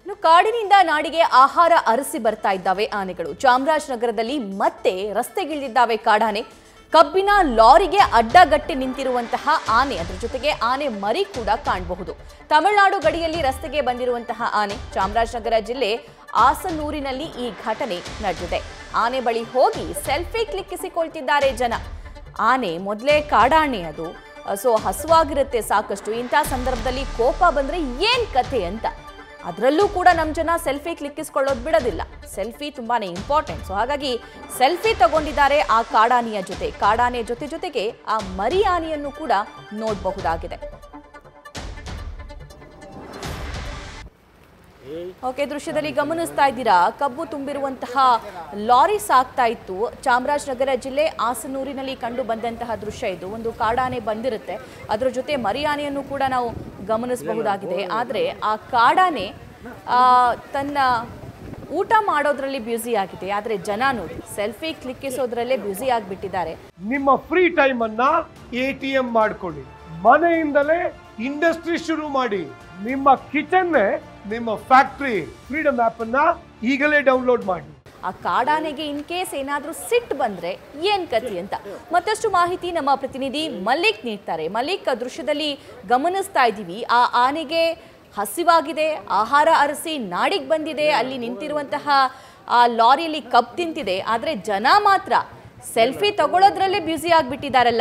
ಇನ್ನು ಕಾಡಿನಿಂದ ನಾಡಿಗೆ ಆಹಾರ ಅರಸಿ ಬರ್ತಾ ಇದ್ದಾವೆ ಆನೆಗಳು ಚಾಮರಾಜನಗರದಲ್ಲಿ ಮತ್ತೆ ರಸ್ತೆಗಿಳಿದಿದ್ದಾವೆ ಕಾಡಾನೆ ಕಬ್ಬಿನ ಲಾರಿಗೆ ಅಡ್ಡಗಟ್ಟಿ ನಿಂತಿರುವಂತಹ ಆನೆ ಅದರ ಜೊತೆಗೆ ಆನೆ ಮರಿ ಕೂಡ ಕಾಣಬಹುದು ತಮಿಳುನಾಡು ಗಡಿಯಲ್ಲಿ ರಸ್ತೆಗೆ ಬಂದಿರುವಂತಹ ಆನೆ ಚಾಮರಾಜನಗರ ಜಿಲ್ಲೆ ಆಸನೂರಿನಲ್ಲಿ ಈ ಘಟನೆ ನಡೆದಿದೆ ಆನೆ ಬಳಿ ಹೋಗಿ ಸೆಲ್ಫಿ ಕ್ಲಿಕ್ಕಿಸಿಕೊಳ್ತಿದ್ದಾರೆ ಜನ ಆನೆ ಮೊದಲೇ ಕಾಡಾಣೆ ಅದು ಸೊ ಹಸುವಾಗಿರುತ್ತೆ ಸಾಕಷ್ಟು ಇಂಥ ಸಂದರ್ಭದಲ್ಲಿ ಕೋಪ ಬಂದ್ರೆ ಏನ್ ಕಥೆ ಅಂತ ಅದರಲ್ಲೂ ಕೂಡ ನಮ್ಮ ಜನ ಸೆಲ್ಫಿ ಕ್ಲಿಕ್ಕಿಸ್ಕೊಳ್ಳೋದು ಬಿಡೋದಿಲ್ಲ ಸೆಲ್ಫಿ ತುಂಬಾನೇ ಇಂಪಾರ್ಟೆಂಟ್ ಸೊ ಹಾಗಾಗಿ ಸೆಲ್ಫಿ ತಗೊಂಡಿದ್ದಾರೆ ಆ ಕಾಡಾನೆಯ ಜೊತೆ ಕಾಡಾನೆಯ ಜೊತೆ ಜೊತೆಗೆ ಆ ಮರಿ ಆನೆಯನ್ನು ಕೂಡ ನೋಡಬಹುದಾಗಿದೆ ಓಕೆ ದೃಶ್ಯದಲ್ಲಿ ಗಮನಿಸ್ತಾ ಇದ್ದೀರಾ ಕಬ್ಬು ತುಂಬಿರುವಂತಹ ಲಾರಿ ಸಾಗ್ತಾ ಇತ್ತು ಚಾಮರಾಜನಗರ ಜಿಲ್ಲೆ ಆಸನೂರಿನಲ್ಲಿ ಕಂಡು ಬಂದಂತಹ ದೃಶ್ಯ ಇದು ಒಂದು ಕಾಡಾನೆ ಬಂದಿರುತ್ತೆ ಅದರ ಜೊತೆ ಮರಿ ಆನೆಯನ್ನು ಕೂಡ ನಾವು ಗಮನಿಸಬಹುದಾಗಿದೆ ಆದರೆ ಆ ಕಾಡಾನೆ ಆ, ತನ್ನ ಊಟ ಮಾಡೋದ್ರಲ್ಲಿ ಬ್ಯುಸಿ ಆಗಿದೆ ಆದರೆ ಜನ ನೋಡಿ ಸೆಲ್ಫಿ ಕ್ಲಿಕ್ಕಿಸೋದ್ರಲ್ಲೇ ಬ್ಯುಸಿ ಆಗಿಬಿಟ್ಟಿದ್ದಾರೆ ನಿಮ್ಮ ಫ್ರೀ ಟೈಮ್ ಅನ್ನ ಎ ಟಿ ಎಂ ಮಾಡ್ಕೊಳ್ಳಿ ಮನೆಯಿಂದಲೇ ಇಂಡಸ್ಟ್ರಿ ಶುರು ಮಾಡಿ ನಿಮ್ಮ ಕಿಚನ್ ನಿಮ್ಮ ಫ್ಯಾಕ್ಟ್ರಿ ಫ್ರೀಡಮ್ ಆಪ್ ಅನ್ನ ಈಗಲೇ ಡೌನ್ಲೋಡ್ ಮಾಡಿ ಆ ಕಾಡಾನೆಗೆ ಇನ್ ಕೇಸ್ ಏನಾದ್ರೂ ಸಿಟ್ಟು ಬಂದ್ರೆ ಏನ್ ಕತಿ ಅಂತ ಮತ್ತಷ್ಟು ಮಾಹಿತಿ ನಮ್ಮ ಪ್ರತಿನಿಧಿ ಮಲ್ಲಿಕ್ ನೀಡ್ತಾರೆ ಮಲ್ಲಿಕ್ ಆ ದೃಶ್ಯದಲ್ಲಿ ಗಮನಿಸ್ತಾ ಇದ್ದೀವಿ ಆ ಆನೆಗೆ ಹಸಿವಾಗಿದೆ ಆಹಾರ ಅರಸಿ ನಾಡಿಗೆ ಬಂದಿದೆ ಅಲ್ಲಿ ನಿಂತಿರುವಂತಹ ಆ ಲಾರಿಯಲ್ಲಿ ಕಪ್ ತಿಂತಿದೆ ಆದ್ರೆ ಜನ ಮಾತ್ರ ಸೆಲ್ಫಿ ತಗೊಳ್ಳೋದ್ರಲ್ಲೇ ಬ್ಯುಸಿ ಆಗ್ಬಿಟ್ಟಿದಾರಲ್ಲ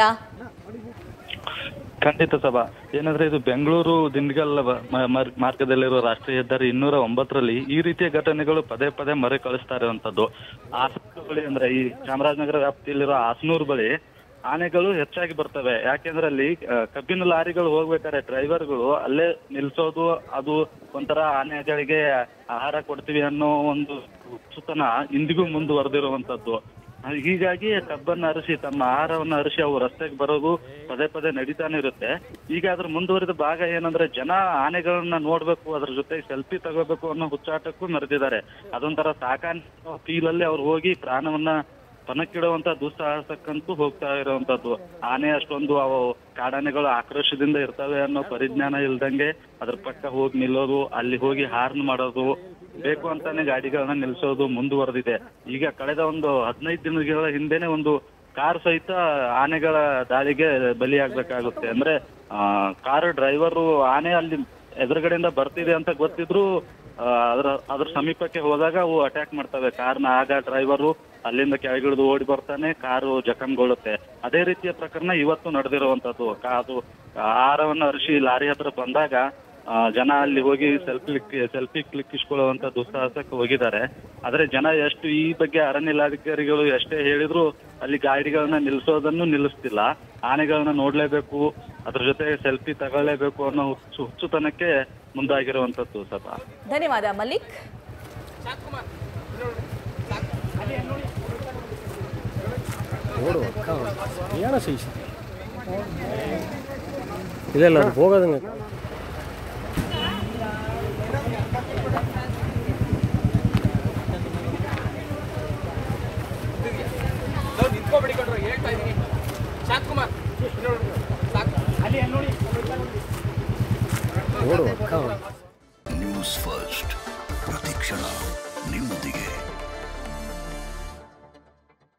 ಖಂಡಿತ ಸಭಾ ಏನಂದ್ರೆ ಇದು ಬೆಂಗಳೂರು ದಿಂಡಗಲ್ ಮ- ಮರ್- ಮಾರ್ಗದಲ್ಲಿರುವ ರಾಷ್ಟ್ರೀಯ ಹೆದ್ದಾರಿ ಇನ್ನೂರ ಒಂಬತ್ತರಲ್ಲಿ ಈ ರೀತಿಯ ಘಟನೆಗಳು ಪದೇ ಪದೇ ಮರೆ ಕಳಿಸ್ತಾ ಇರುವಂತದ್ದು ಆಸನೂರು ಬಳಿ ಅಂದ್ರೆ ಈ ಚಾಮರಾಜನಗರ ವ್ಯಾಪ್ತಿಯಲ್ಲಿರೋ ಆಸನೂರು ಬಳಿ ಆನೆಗಳು ಹೆಚ್ಚಾಗಿ ಬರ್ತವೆ ಯಾಕೆಂದ್ರೆ ಅಲ್ಲಿ ಆ, ಕಬ್ಬಿನ ಲಾರಿಗಳು ಹೋಗ್ಬೇಕಾದ್ರೆ ಡ್ರೈವರ್ಗಳು ಅಲ್ಲೇ ನಿಲ್ಸೋದು ಅದು ಒಂಥರ ಆನೆಗಳಿಗೆ ಆಹಾರ ಕೊಡ್ತೀವಿ ಅನ್ನೋ ಒಂದು ಸುತನ ಇಂದಿಗೂ ಮುಂದುವರೆದಿರುವಂತದ್ದು ಹೀಗಾಗಿ ಕಬ್ಬನ್ನ ಅರಿಸಿ ತಮ್ಮ ಆಹಾರವನ್ನ ಅರಿಸಿ ಅವು ರಸ್ತೆಗೆ ಬರೋದು ಪದೇ ಪದೇ ನಡೀತಾನೆ ಇರುತ್ತೆ ಈಗ ಅದ್ರ ಮುಂದುವರಿದ ಭಾಗ ಏನಂದ್ರೆ ಜನ ಆನೆಗಳನ್ನ ನೋಡ್ಬೇಕು ಅದ್ರ ಜೊತೆ ಸೆಲ್ಫಿ ತಗೋಬೇಕು ಅನ್ನೋ ಹುಚ್ಚಾಟಕ್ಕೂ ಮೆರೆದಿದ್ದಾರೆ ಅದೊಂಥರ ಸಾಕಾನೆ ಫೀಲಲ್ಲಿ ಅವ್ರು ಹೋಗಿ ಪ್ರಾಣವನ್ನ ಪಣಕ್ಕಿಡುವಂತ ದುಸ್ಸಾಹಸಕ್ಕಂತೂ ಹೋಗ್ತಾ ಇರುವಂತದ್ದು ಆನೆ ಅಷ್ಟೊಂದು ಅವು ಕಾಡಾನೆಗಳು ಆಕ್ರೋಶದಿಂದ ಇರ್ತವೆ ಅನ್ನೋ ಪರಿಜ್ಞಾನ ಇಲ್ದಂಗೆ ಅದ್ರ ಪಕ್ಕ ಹೋಗಿ ನಿಲ್ಲೋದು ಅಲ್ಲಿ ಹೋಗಿ ಹಾರ್ನ್ ಮಾಡೋದು ಬೇಕು ಅಂತಾನೆ ಗಾಡಿಗಳನ್ನ ನಿಲ್ಸೋದು ಮುಂದುವರೆದಿದೆ ಈಗ ಕಳೆದ ಒಂದು ಹದಿನೈದು ದಿನಗಳ ಹಿಂದೆನೆ ಒಂದು ಕಾರ್ ಸಹಿತ ಆನೆಗಳ ದಾಳಿಗೆ ಬಲಿಯಾಗ್ಬೇಕಾಗುತ್ತೆ ಅಂದ್ರೆ ಆ ಕಾರ್ ಡ್ರೈವರು ಆನೆ ಅಲ್ಲಿ ಎದುರುಗಡೆಯಿಂದ ಬರ್ತಿದೆ ಅಂತ ಗೊತ್ತಿದ್ರು ಆ, ಅದ್ರ ಅದ್ರ ಸಮೀಪಕ್ಕೆ ಹೋದಾಗ ಅವು ಅಟ್ಯಾಕ್ ಮಾಡ್ತವೆ ಕಾರ್ನ ಆಗ ಡ್ರೈವರು ಅಲ್ಲಿಂದ ಕೆಳಗಿಳಿದು ಓಡಿ ಬರ್ತಾನೆ ಕಾರು ಜಖಂಗೊಳ್ಳುತ್ತೆ ಅದೇ ರೀತಿಯ ಪ್ರಕರಣ ಇವತ್ತು ನಡೆದಿರುವಂತದ್ದು ಕಾ- ಅದು ಆಹಾರವನ್ನ ಅರಿಸಿ ಲಾರಿ ಹತ್ರ ಬಂದಾಗ ಆ, ಜನ ಅಲ್ಲಿ ಹೋಗಿ ಸೆಲ್ಫಿ ಸೆಲ್ಫಿ ಕ್ಲಿಕ್ಕಿಸ್ಕೊಳ್ಳುವಂತ ದುಸ್ಸಾಹಸಕ್ಕೆ ಹೋಗಿದ್ದಾರೆ ಆದ್ರೆ ಜನ ಎಷ್ಟು ಈ ಬಗ್ಗೆ ಅರಣ್ಯ ಇಲಾಖಾಧಿಕಾರಿಗಳು ಎಷ್ಟೇ ಹೇಳಿದ್ರು ಅಲ್ಲಿ ಗಾಡಿಗಳನ್ನ ನಿಲ್ಸೋದನ್ನು ನಿಲ್ಲಿಸ್ತಿಲ್ಲ ಆನೆಗಳನ್ನ ನೋಡ್ಲೇಬೇಕು ಅದ್ರ ಜೊತೆ ಸೆಲ್ಫಿ ತಗೊಳ್ಳೇಬೇಕು ಅನ್ನೋ ಹುಚ್ಚು ಹುಚ್ಚುತನಕ್ಕೆ ಮುಂದಾಗಿರುವಂತದ್ದು ಸಭಾ ಧನ್ಯವಾದ ಮಲ್ಲಿಕ್ ನೋಡು ಅಕ್ಕ ಏನೋ ಸೈಸ್ ಇದೆಲ್ಲ ಅದು ಹೋಗೋದಂಗೆ ನೋಡು ಅಕ್ಕ